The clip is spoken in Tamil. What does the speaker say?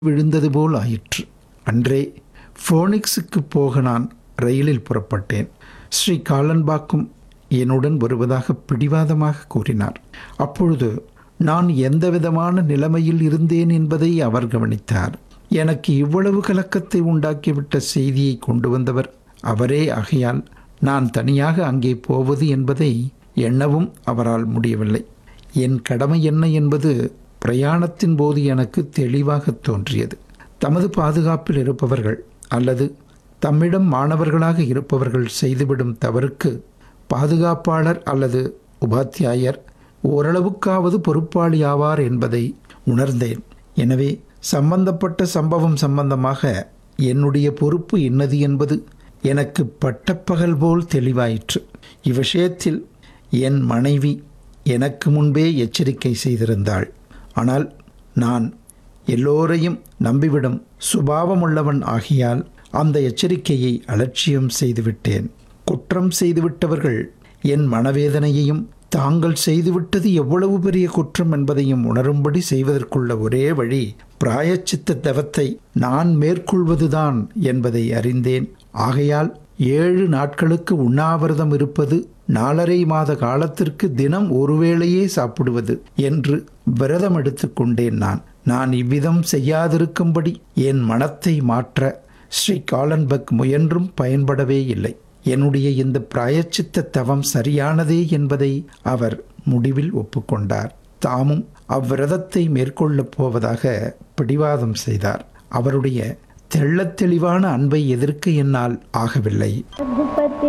விழுந்தது போல் ஆயிற்று அன்றே ஃபோனிக்ஸுக்கு போக நான் ரயிலில் புறப்பட்டேன் ஸ்ரீ காலன்பாக்கும் என்னுடன் வருவதாக பிடிவாதமாக கூறினார் அப்பொழுது நான் எந்தவிதமான நிலைமையில் இருந்தேன் என்பதை அவர் கவனித்தார் எனக்கு இவ்வளவு கலக்கத்தை உண்டாக்கிவிட்ட செய்தியை கொண்டு வந்தவர் அவரே ஆகையால் நான் தனியாக அங்கே போவது என்பதை எண்ணவும் அவரால் முடியவில்லை என் கடமை என்ன என்பது பிரயாணத்தின் போது எனக்கு தெளிவாக தோன்றியது தமது பாதுகாப்பில் இருப்பவர்கள் அல்லது தம்மிடம் மாணவர்களாக இருப்பவர்கள் செய்துவிடும் தவறுக்கு பாதுகாப்பாளர் அல்லது உபாத்தியாயர் ஓரளவுக்காவது பொறுப்பாளி ஆவார் என்பதை உணர்ந்தேன் எனவே சம்பந்தப்பட்ட சம்பவம் சம்பந்தமாக என்னுடைய பொறுப்பு என்னது என்பது எனக்கு பட்டப்பகல் போல் தெளிவாயிற்று இவ்விஷயத்தில் என் மனைவி எனக்கு முன்பே எச்சரிக்கை செய்திருந்தாள் ஆனால் நான் எல்லோரையும் நம்பிவிடும் சுபாவமுள்ளவன் ஆகியால் அந்த எச்சரிக்கையை அலட்சியம் செய்துவிட்டேன் குற்றம் செய்துவிட்டவர்கள் என் மனவேதனையையும் தாங்கள் செய்துவிட்டது எவ்வளவு பெரிய குற்றம் என்பதையும் உணரும்படி செய்வதற்குள்ள ஒரே வழி பிராயச்சித்த தவத்தை நான் மேற்கொள்வதுதான் என்பதை அறிந்தேன் ஆகையால் ஏழு நாட்களுக்கு உண்ணாவிரதம் இருப்பது நாலரை மாத காலத்திற்கு தினம் ஒருவேளையே சாப்பிடுவது என்று விரதம் எடுத்துக்கொண்டேன் நான் நான் இவ்விதம் செய்யாதிருக்கும்படி என் மனத்தை மாற்ற ஸ்ரீ காலன்பக் முயன்றும் பயன்படவே இல்லை என்னுடைய இந்த பிராயச்சித்த தவம் சரியானதே என்பதை அவர் முடிவில் ஒப்புக்கொண்டார் தாமும் அவ்விரதத்தை மேற்கொள்ளப் போவதாக பிடிவாதம் செய்தார் அவருடைய தெள்ளத் தெளிவான அன்பை எதிர்க்க என்னால் ஆகவில்லை रघुपति